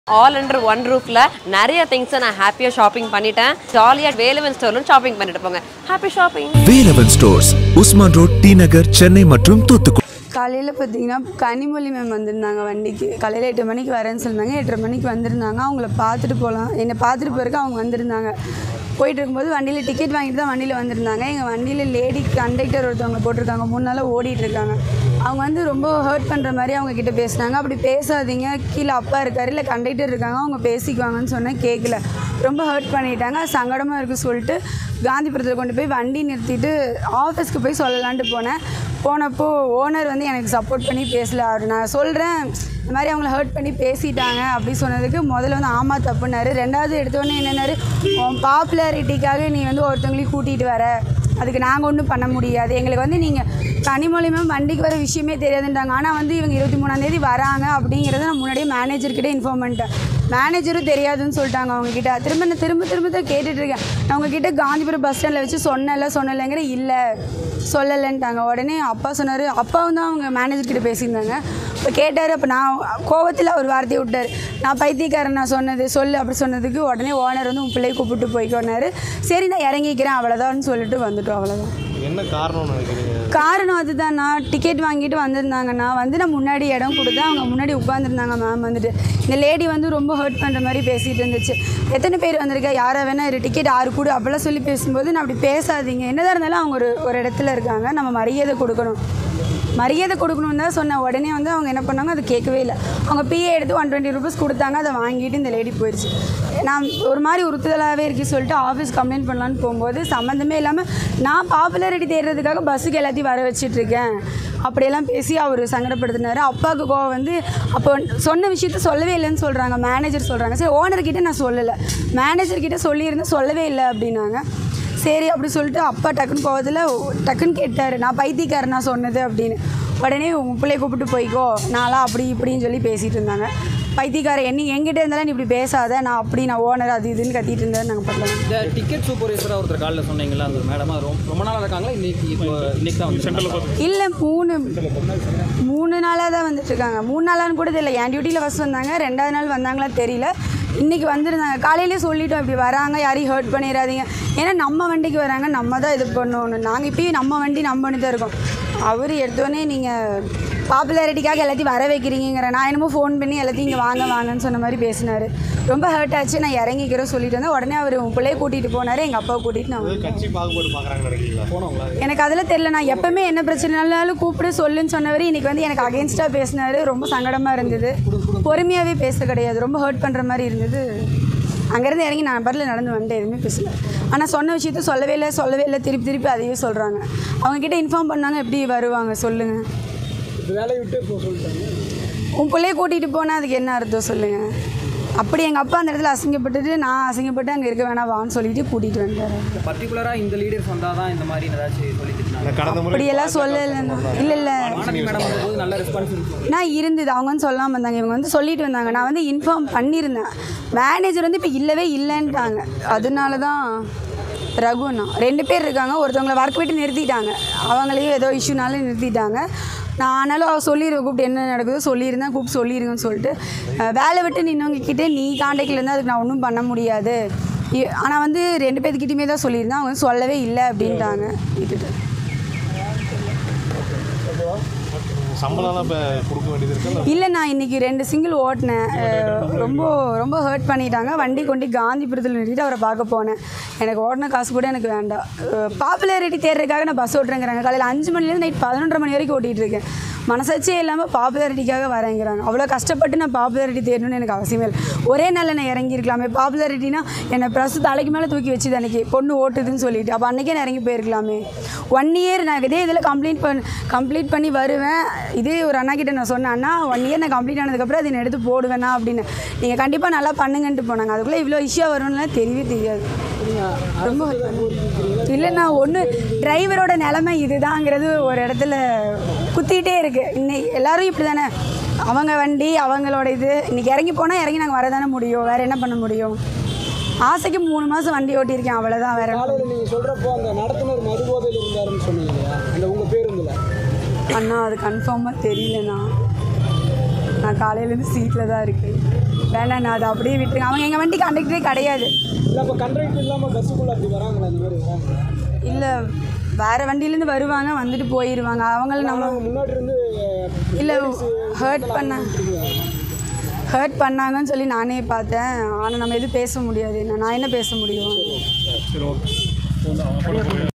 All under one ரூஃப்ல நிறைய திங்ஸை நான் ஹாப்பியாக ஷாப்பிங் பண்ணிட்டேன் ஜாலியாக வேலுவன் ஸ்டோர்லும் ஷாப்பிங் பண்ணிட்டு போங்க happy shopping Velavan stores Usman road T Nagar Chennai மற்றும் தூத்துக்குடி காலையில் பார்த்தீங்கன்னா கனிமொழி மேம் வந்திருந்தாங்க வண்டிக்கு காலையில் எட்டு மணிக்கு வரேன்னு சொன்னாங்க எட்டரை மணிக்கு வந்திருந்தாங்க அவங்கள பார்த்துட்டு போகலாம் என்னை பார்த்துட்டு போகிறதுக்கு அவங்க வந்திருந்தாங்க போயிட்டு இருக்கும்போது வண்டியில் டிக்கெட் வாங்கிட்டு தான் வண்டியில் வந்திருந்தாங்க எங்கள் வண்டியில் லேடி கண்டக்டர் ஒருத்தவங்க போட்டிருக்காங்க மூணு நாளாக ஓடிட்டு இருக்காங்க அவங்க வந்து ரொம்ப ஹர்ட் பண்ணுற மாதிரி அவங்க கிட்ட பேசினாங்க அப்படி பேசாதீங்க கீழே அப்பா இருக்காரு இல்லை கண்டக்டர் இருக்காங்க அவங்க பேசிக்குவாங்கன்னு சொன்னேன் கேட்கல ரொம்ப ஹர்ட் பண்ணிட்டாங்க சங்கடமாக இருக்குது சொல்லிட்டு காந்திபுரத்தில் கொண்டு போய் வண்டி நிறுத்திட்டு ஆஃபீஸ்க்கு போய் சொல்லலான்ட்டு போனேன் போனப்போ ஓனர் வந்து எனக்கு சப்போர்ட் பண்ணி பேசல அவர் நான் சொல்கிறேன் இந்த மாதிரி அவங்கள ஹர்ட் பண்ணி பேசிட்டாங்க அப்படி சொன்னதுக்கு முதல்ல வந்து ஆமாம் தப்புனாரு ரெண்டாவது எடுத்தோடனே என்னன்னாரு உன் பாப்புலாரிட்டிக்காக நீ வந்து ஒருத்தவங்களையும் கூட்டிகிட்டு வர அதுக்கு நாங்கள் ஒன்றும் பண்ண முடியாது எங்களுக்கு வந்து நீங்கள் கனிமொழி மேம் வண்டிக்கு வர விஷயமே தெரியாதுன்றாங்க ஆனால் வந்து இவங்க இருபத்தி மூணாந்தேதி வராங்க அப்படிங்கிறத நான் முன்னாடியே மேனேஜர்கிட்ட இன்ஃபார்ம் பண்ணிட்டேன் மேனேஜரும் தெரியாதுன்னு சொல்லிட்டாங்க அவங்கக்கிட்ட திரும்ப நான் திரும்ப திரும்ப தான் கேட்டுட்டு இருக்கேன் நான் உங்ககிட்ட காந்திபுரம் பஸ் ஸ்டாண்டில் வச்சு சொன்னல சொன்னலைங்கிற இல்லை சொல்லலைன்ட்டாங்க உடனே அப்பா சொன்னார் அப்பாவும் தான் அவங்க மேனேஜர் கிட்ட பேசியிருந்தாங்க இப்போ கேட்டார் அப்போ நான் கோவத்தில் ஒரு வார்த்தையை விட்டார் நான் பைத்தியக்காரன் நான் சொன்னது சொல்லு அப்படி சொன்னதுக்கு உடனே ஓனர் வந்து உன் பிள்ளையை கூப்பிட்டு போய்க்கோனாரு சரி நான் இறங்கிக்கிறேன் அவ்வளோதான்னு சொல்லிட்டு வந்துட்டோம் அவ்வளோதான் என்ன காரணம்னு நினைக்கிறீங்க காரணம் அதுதான்ண்ணா டிக்கெட் வாங்கிட்டு வந்திருந்தாங்கண்ணா வந்து நான் முன்னாடி இடம் கொடுத்தேன் அவங்க முன்னாடி உட்காந்துருந்தாங்க மேம் வந்துட்டு இந்த லேடி வந்து ரொம்ப ஹர்ட் பண்ணுற மாதிரி பேசிகிட்டு இருந்துச்சு எத்தனை பேர் வந்திருக்கா யாரை வேணா இரு டிக்கெட் ஆறு கூட அப்படிலாம் சொல்லி பேசும்போது நான் அப்படி பேசாதீங்க என்னதான் இருந்தாலும் அவங்க ஒரு ஒரு இடத்துல இருக்காங்க நம்ம மரியாதை கொடுக்கணும் மரியாதை கொடுக்கணும்னு தான் சொன்னேன் உடனே வந்து அவங்க என்ன பண்ணாங்க அது கேட்கவே இல்லை அவங்க பிஏ எடுத்து ஒன் டுவெண்ட்டி ருபீஸ் கொடுத்தாங்க அதை வாங்கிட்டு இந்த லேடி போயிடுச்சு நான் ஒரு மாதிரி உறுத்துதலாகவே இருக்கு சொல்லிட்டு ஆஃபீஸ் கம்ப்ளைண்ட் பண்ணலான்னு போகும்போது சம்மந்தமே இல்லாமல் நான் பாப்புலாரிட்டி தேடுறதுக்காக பஸ்ஸுக்கு எல்லாத்தையும் வர வச்சிட்டு இருக்கேன் அப்படியெல்லாம் பேசி அவர் சங்கடப்படுத்தினாரு அப்பாவுக்கு கோவம் வந்து அப்போ சொன்ன விஷயத்த சொல்லவே இல்லைன்னு சொல்கிறாங்க மேனேஜர் சொல்கிறாங்க சரி ஓனர்கிட்ட நான் சொல்லலை மேனேஜர்கிட்ட சொல்லியிருந்தேன் சொல்லவே இல்லை அப்படின்னாங்க சரி அப்படி சொல்லிட்டு அப்பா டக்குன்னு கோவத்தில் டக்குன்னு கேட்டார் நான் பைத்தியக்காரனா சொன்னது அப்படின்னு உடனே உன் பிள்ளைய கூப்பிட்டு போய்க்கோ நான்லாம் அப்படி இப்படின்னு சொல்லி பேசிகிட்டு இருந்தாங்க பைத்தியக்காரன் என்ன என்கிட்ட இருந்தாலும் நீ இப்படி பேசாத நான் அப்படி நான் ஓனர் அது இதுன்னு கத்திட்டு இருந்தேன் நாங்கள் பண்ணலாம் இந்த டிக்கெட் சூப்பர்வைசராக ஒருத்தர் காலில் சொன்னீங்களா அந்த மேடமா ரொம்ப ரொம்ப நாளாக இருக்காங்களா இன்னைக்கு இப்போ இன்னைக்கு தான் வந்து சென்ட்ரல் இல்லை மூணு மூணு நாளாக தான் வந்துட்டு இருக்காங்க மூணு நாளான்னு கூட தெரியல என் டியூட்டியில் ஃபஸ்ட் வந்தாங்க ரெண்டாவது நாள் வந்தாங்களா தெரியல இன்றைக்கி வந்திருந்தாங்க காலையிலே சொல்லிட்டோம் இப்படி வராங்க யாரையும் ஹர்ட் பண்ணிடாதீங்க ஏன்னா நம்ம வண்டிக்கு வராங்க நம்ம தான் இது பண்ணணும் நாங்கள் இப்பயும் நம்ம வண்டி நம்ம பண்ணி தான் இருக்கோம் அவர் எடுத்தோடனே நீங்கள் பாப்புலாரிட்டிக்காக எல்லாத்தையும் வர வைக்கிறீங்கிற நான் என்னமோ ஃபோன் பண்ணி எல்லாத்தையும் இங்கே வாங்க வாங்கன்னு சொன்ன மாதிரி பேசினார் ரொம்ப ஹர்ட் ஆச்சு நான் இறங்கிக்கிறேன் சொல்லிட்டு வந்தேன் உடனே அவர் உன் பிள்ளைய கூட்டிகிட்டு போனார் எங்கள் அப்பாவை கூட்டிகிட்டு நான் வந்தேன். கட்சி பாகுபாடு பார்க்குறாங்கன்னு நினைக்கிறீங்களா போனவங்களா எனக்கு அதெல்லாம் தெரியல நான் எப்பவுமே என்ன பிரச்சனைனாலும் கூப்பிடு சொல்லுன்னு சொன்னவர் இன்னைக்கு வந்து எனக்கு அகேன்ஸ்டாக பேசினாரு ரொம்ப சங்கடமாக இருந்தது பொறுமையாகவே பேச கிடையாது ரொம்ப ஹர்ட் பண்ணுற மாதிரி இருந்தது அங்கேருந்து இறங்கி நான் பரில் நடந்து வந்துட்டு எதுவுமே பேசல ஆனால் சொன்ன விஷயத்த சொல்லவே இல்லை சொல்லவே இல்லை திருப்பி திருப்பி அதையே சொல்கிறாங்க அவங்கக்கிட்ட இன்ஃபார்ம் பண்ணாங்க எப்படி வருவாங்க சொல்லுங்கள் வேலையை விட்டு இப்போ சொல்லிட்டாங்க உன் பிள்ளைய கூட்டிகிட்டு போனால் அதுக்கு என்ன அர்த்தம் சொல்லுங்கள் அப்படி எங்கள் அப்பா அந்த இடத்துல அசிங்கப்பட்டுட்டு நான் அசிங்கப்பட்டு அங்கே இருக்க வேணாம் வான்னு சொல்லிட்டு கூட்டிகிட்டு வந்துட்டாரு பர்டிகுலராக இந்த லீடர்ஸ் வந்தால் தான் இந்த மாதிரி ஏதாச்சும் சொல்லிட்டு இருந்தாங்க கடந்த முறை அப்படியெல்லாம் சொல்லலைண்ணா இல்லை இல்லை வானதி மேடம் வரும்போது நல்ல ரெஸ்பான்ஸ் இருந்துச்சு நான் இருந்தது அவங்க வந்து சொல்லாமல் இருந்தாங்க இவங்க வந்து சொல்லிட்டு வந்தாங்க நான் வந்து இன்ஃபார்ம் பண்ணியிருந்தேன் மேனேஜர் வந்து இப்போ இல்லவே இல்லைன்ட்டாங்க அதனால தான் ரகுண்ணா ரெண்டு பேர் இருக்காங்க ஒருத்தவங்களை ஒர்க் விட்டு நிறுத்திட்டாங்க அவங்களையும் ஏதோ இஷ்யூனால நிறுத்திட்டாங்க நான் ஆனாலும் அவ சொல்லிடுவேன் கூப்பிட்டு என்ன நடக்குதோ சொல்லியிருந்தேன் கூப்பிட்டு சொல்லிடுங்கன்னு சொல்லிட்டு அஹ், வேலை விட்டு நின்னவங்க கிட்டே நீ காண்டாக்டில் இருந்தால் அதுக்கு நான் ஒன்றும் பண்ண முடியாது ஆனால் வந்து ரெண்டு பேர்த்துக்கிட்டையுமே தான் சொல்லியிருந்தேன் அவங்க வந்து சொல்லவே இல்லை அப்படின்ட்டாங்க விட்டுட்டு சம்பளம்லாம் இப்போ கொடுக்க வேண்டியது இருக்குல்ல இல்லை நான் இன்னைக்கு ரெண்டு சிங்கிள் ஓட்டினேன் அஹ் ரொம்ப ரொம்ப ஹர்ட் பண்ணிட்டாங்க வண்டி கொண்டு காந்திபுரத்தில் நிறுத்திட்டு அவரை பார்க்க போனேன் எனக்கு ஓட்டின காசு கூட எனக்கு வேண்டாம் பாப்புலாரிட்டி தேடுறதுக்காக நான் பஸ் ஓட்டுறேங்கிறாங்க காலையில் அஞ்சு மணிலேருந்து நைட் பதினொன்றரை மணி வரைக்கும் ஓட்டிகிட்டு இருக்கேன் மனசாட்சியே இல்லாமல் பாப்புலாரிட்டிக்காக வரேங்கிறாங்க அவ்வளோ கஷ்டப்பட்டு நான் பாப்புலாரிட்டி தேடணும்னு எனக்கு அவசியமே இல்லை ஒரே நாளில் நான் இறங்கியிருக்கலாமே பாப்புலாரிட்டினா என்னை ப்ரெஸ் தலைக்கு மேலே தூக்கி வச்சுது அன்றைக்கி பொண்ணு ஓட்டுதுன்னு சொல்லிட்டு அப்போ அன்றைக்கே நான் இறங்கி போயிருக்கலாமே ஒன் இயர் நான் இதே இதில் கம்ப்ளீட் பண்ண கம்ப்ளீட் பண்ணி வருவேன் இதே ஒரு அண்ணா கிட்ட நான் சொன்னேன் அண்ணா ஒன் இயர் நான் கம்ப்ளீட் ஆனதுக்கப்புறம் அதை நான் எடுத்து போடுவேண்ணா அப்படின்னு நீங்கள் கண்டிப்பாக நல்லா பண்ணுங்கன்ட்டு போனாங்க அதுக்குள்ளே இவ்வளோ இஷ்யூ வரும்னுலாம் தெரியவே தெரியாது ரொம்ப இல்லைண்ணா ஒன்று டிரைவரோட நிலமை இதுதாங்கிறது ஒரு இடத்துல குத்திக்கிட்டே இருக்குது இன்னைக்கு எல்லாரும் இப்படி தானே அவங்க வண்டி அவங்களோட இது இன்னைக்கு இறங்கி போனால் இறங்கி நாங்கள் வரதானே முடியும் வேறு என்ன பண்ண முடியும் ஆசைக்கு மூணு மாதம் வண்டி ஓட்டியிருக்கேன் அவ்வளோதான் வேற என்ன காலையில் நீங்கள் சொல்கிறப்போ அந்த நடத்துனர் மதுபோதையில் இருந்தாருன்னு சொன்னீங்க இல்லையா அந்த உங்கள் பேருந்தில் அண்ணா அது கன்ஃபார்மாக தெரியலண்ணா நான் காலையிலேருந்து சீட்டில் தான் இருக்கேன் வேணாண்ணா அதை அப்படியே விட்டுருங்க அவங்க எங்கள் வண்டி கண்டக்டரே கிடையாது இல்லை அப்போ கண்ட்ராக்ட் இல்லாமல் பஸ்ஸுக்குள்ளே அப்படி வராங்களா இந்த மாதிரி வராங்களா இல்லை வேறு வண்டியிலேருந்து வருவாங்க வந்துட்டு போயிடுவாங்க அவங்கள நம்ம அவங்க முன்னாடி இருந்து இல்லை ஹர்ட் பண்ண ஹர்ட் பண்ணாங்கன்னு சொல்லி நானே பார்த்தேன் ஆனால் நம்ம எதுவும் பேச முடியாது நான் என்ன பேச முடியும் சரி ஓகே